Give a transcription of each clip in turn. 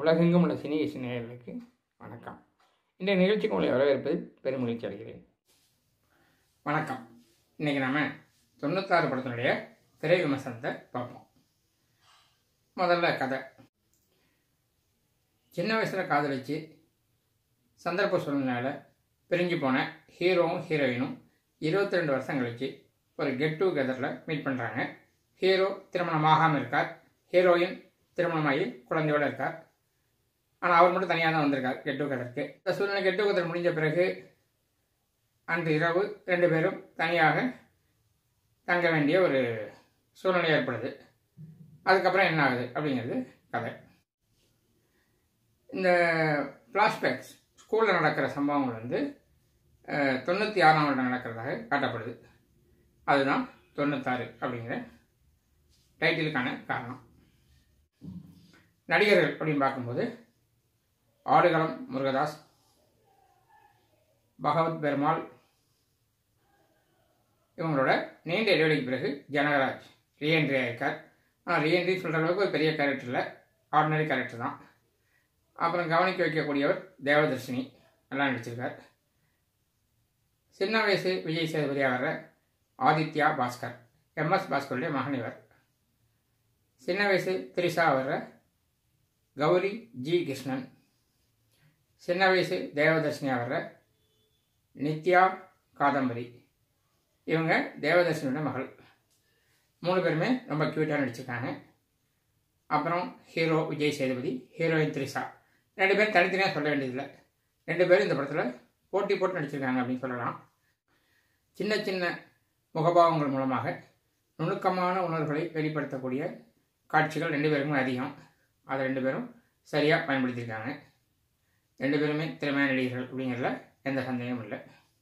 உலகெங்கும் உள்ள சினி இசை நேயர்களுக்கு வணக்கம் இந்த நிகழ்ச்சிக்கு உங்களை வரவேற்பது பெரும் மகிழ்ச்சி அடைகிறேன் வணக்கம் இன்றைக்கி நம்ம தொண்ணூத்தாறு படத்தினுடைய திரை விமர்சனத்தை பார்ப்போம் முதல்ல கதை சின்ன வயசில் காதலிச்சு சந்தர்ப்ப சூழ்நிலையில் பிரிஞ்சு போன ஹீரோவும் ஹீரோயினும் இருபத்தி ரெண்டு வருஷம் கழிச்சு ஒரு கெட் டுகெதரில் மீட் பண்ணுறாங்க ஹீரோ திருமணம் ஆகாமல் இருக்கார் ஹீரோயின் திருமணமாகி குழந்தையோடு இருக்கார் ஆனால் அவர் மட்டும் தனியாக தான் வந்திருக்கார் கெட் டுகெதருக்கு இந்த சூழ்நிலை கெட் டுகெதர் முடிஞ்ச பிறகு அன்று இரவு ரெண்டு பேரும் தனியாக தங்க வேண்டிய ஒரு சூழ்நிலை ஏற்படுது அதுக்கப்புறம் என்ன ஆகுது அப்படிங்கிறது கதை இந்த ஃப்ளாஷ்பேக்ஸ் ஸ்கூலில் நடக்கிற சம்பவங்கள் வந்து அஹ், தொண்ணூற்றி ஆறாம் வருடம் நடக்கிறதாக காட்டப்படுது அதுதான் தொண்ணூத்தாறு அப்படிங்கிற டைட்டிலுக்கான காரணம் நடிகர்கள் அப்படின்னு பார்க்கும்போது ஆடுகளம் முருகதாஸ் பகவத் பெருமாள் இவங்களோட நீண்ட இடைவெளிக்கு பிறகு ஜனகராஜ் ரீஎன்ட்ரி ஆயிருக்கார் ஆனால் ரீஎன்ட்ரி சொல்கிற அளவுக்கு ஒரு பெரிய கேரக்டர் இல்லை ஆர்டினரி கேரக்டர் தான் அப்புறம் கவனிக்க வைக்கக்கூடியவர் தேவதர்ஷினி நல்லா நடிச்சிருக்கார் சின்ன வயசு விஜய் சேதுபதியாக வர்ற ஆதித்யா பாஸ்கர் எம்எஸ் பாஸ்கருடைய மகன் இவர் சின்ன வயசு திரிஷா வர்ற கௌரி ஜி கிருஷ்ணன் சின்ன வயசு தேவதர்ஷினியாக வர்ற நித்யா காதம்பரி இவங்க தேவதர்ஷினியோட மகள் மூணு பேருமே ரொம்ப க்யூட்டாக நடிச்சிருக்காங்க அப்புறம் ஹீரோ விஜய் சேதுபதி ஹீரோயின் திரிஷா ரெண்டு பேரும் தனித்தனியாக சொல்ல வேண்டியதில்லை ரெண்டு பேரும் இந்த படத்தில் போட்டி போட்டு நடிச்சிருக்காங்க அப்படின்னு சொல்லலாம் சின்ன சின்ன முகபாவங்கள் மூலமாக நுணுக்கமான உணர்வுகளை வெளிப்படுத்தக்கூடிய காட்சிகள் ரெண்டு பேருக்குமே அதிகம் அதை ரெண்டு பேரும் சரியாக பயன்படுத்தியிருக்காங்க ரெண்டு பேருமே திறமையான நடிகர்கள் அப்படிங்கிறதுல எந்த சந்தேகமும் இல்லை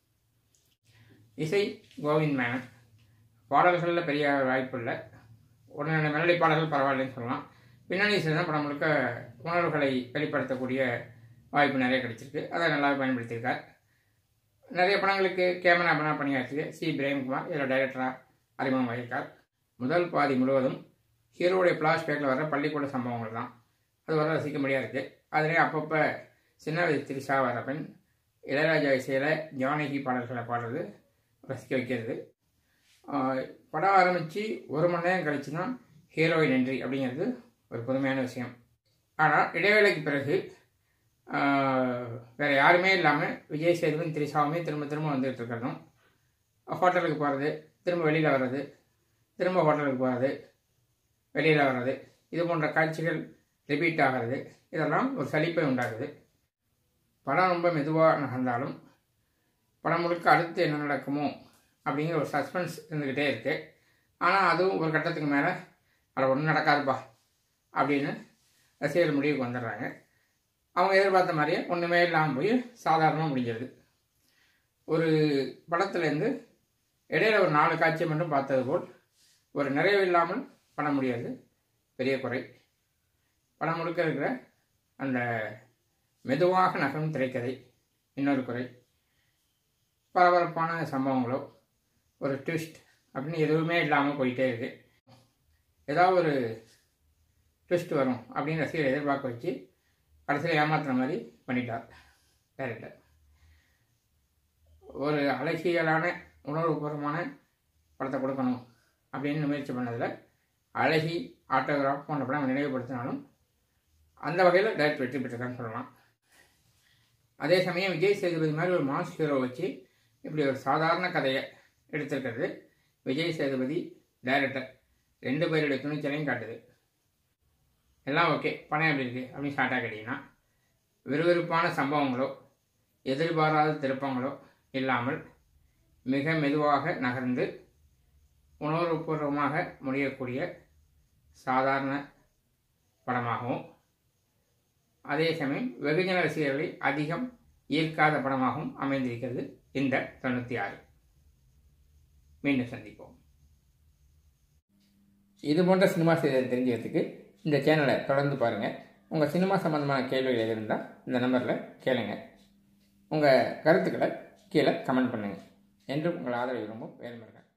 இசை கோவிந்த் மேனன் பாடல்களில் பெரிய வாய்ப்பு இல்லை ஒரு ரெண்டு மெலடி பாடல்கள் பரவாயில்லைன்னு சொல்லலாம் பின்னணி இசை தான் படம் முழுக்க உணர்வுகளை வெளிப்படுத்தக்கூடிய வாய்ப்பு நிறைய கிடைச்சிருக்கு அதை நல்லா பயன்படுத்தியிருக்கார் நிறைய படங்களுக்கு கேமரா பண்ணா பணியாற்றிய சி பிரேம்குமார் இதில் டைரக்டராக அறிமுகமாகியிருக்கார் முதல் பாதி முழுவதும் ஹீரோடைய ஃப்ளாஷ்பேக்கில் வர பள்ளிக்கூட சம்பவங்கள் தான் அது வர ரசிக்கும்படியாக இருக்குது அதிலே அப்பப்போ சின்ன வயசு திரிஷா வர பெண் இளையராஜா இசையில் ஜானகி பாடல்களை பாடுறது ரசிக்க வைக்கிறது ஆஹ் படம் ஆரம்பித்து ஒரு மணி நேரம் கழிச்சு தான் ஹீரோயின் என்ட்ரி அப்படிங்கிறது ஒரு புதுமையான விஷயம் ஆனால் இடைவேளைக்கு பிறகு ஆஹ் வேற யாருமே இல்லாமல் விஜய் சேதுவும் திரிஷாவுமே திரும்ப திரும்ப வந்துகிட்டு இருக்கிறதும் ஹோட்டலுக்கு போகிறது திரும்ப வெளியில் வர்றது திரும்ப ஹோட்டலுக்கு போகிறது வெளியில் வர்றது இது போன்ற காட்சிகள் ரிப்பீட் ஆகிறது இதெல்லாம் ஒரு சலிப்பை உண்டாகுது படம் ரொம்ப மெதுவாக நகர்ந்தாலும் படம் முழுக்க அடுத்து என்ன நடக்குமோ அப்படிங்கிற ஒரு சஸ்பென்ஸ் இருந்துக்கிட்டே இருக்குது ஆனால் அதுவும் ஒரு கட்டத்துக்கு மேலே அது ஒன்றும் நடக்காதுப்பா அப்படின்னு ரசிகர்கள் முடிவுக்கு வந்துடுறாங்க அவங்க எதிர்பார்த்த மாதிரியே ஒன்றுமே இல்லாமல் போய் சாதாரணமாக முடிஞ்சிருது ஒரு படத்துலேருந்து இடையில ஒரு நாலு காட்சியை மட்டும் பார்த்தது போல் ஒரு நிறைவு இல்லாமல் பண்ண முடியாது பெரிய குறை படம் முழுக்க இருக்கிற அந்த மெதுவாக நகரும் திரைக்கதை இன்னொரு குறை பரபரப்பான சம்பவங்களோ ஒரு ட்விஸ்ட் அப்படின்னு எதுவுமே இல்லாமல் போயிட்டே இருக்கு ஏதாவது ஒரு ட்விஸ்ட் வரும் அப்படின்னு ரசிகரை எதிர்பார்க்க வச்சு கடைசியில் ஏமாத்துற மாதிரி பண்ணிட்டார் டேரக்டர் ஒரு அழகியலான உணர்வுபூர்வமான படத்தை கொடுக்கணும் அப்படின்னு முயற்சி பண்ணதில் அழகி ஆட்டோகிராஃப் போன்ற படம் நினைவுபடுத்தினாலும் அந்த வகையில் டைரக்ட் வெற்றி பெற்றிருக்கான்னு சொல்லலாம் அதே சமயம் விஜய் சேதுபதி மாதிரி ஒரு மாஸ் ஹீரோ வச்சு இப்படி ஒரு சாதாரண கதையை எடுத்திருக்கிறது விஜய் சேதுபதி டைரக்டர் ரெண்டு பேருடைய துணிச்சலையும் காட்டுது எல்லாம் ஓகே படம் எப்படி இருக்குது அப்படின்னு ஸ்டார்ட்டாக கேட்டிங்கன்னா விறுவிறுப்பான சம்பவங்களோ எதிர்பாராத திருப்பங்களோ இல்லாமல் மிக மெதுவாக நகர்ந்து உணர்வுபூர்வமாக முடியக்கூடிய சாதாரண படமாகவும் அதே சமயம் வெகுஜன ரசிகர்களை அதிகம் ஈர்க்காத படமாகவும் அமைந்திருக்கிறது இந்த தொண்ணூற்றி ஆறு மீண்டும் சந்திப்போம் இது போன்ற சினிமா செய்தியை தெரிஞ்சுக்கிறதுக்கு இந்த சேனலை தொடர்ந்து பாருங்கள் உங்கள் சினிமா சம்மந்தமான கேள்விகள் எது இருந்தால் இந்த நம்பரில் கேளுங்க உங்கள் கருத்துக்களை கீழே கமெண்ட் பண்ணுங்கள் என்றும் உங்கள் ஆதரவு விரும்பும் வேல்முருகன்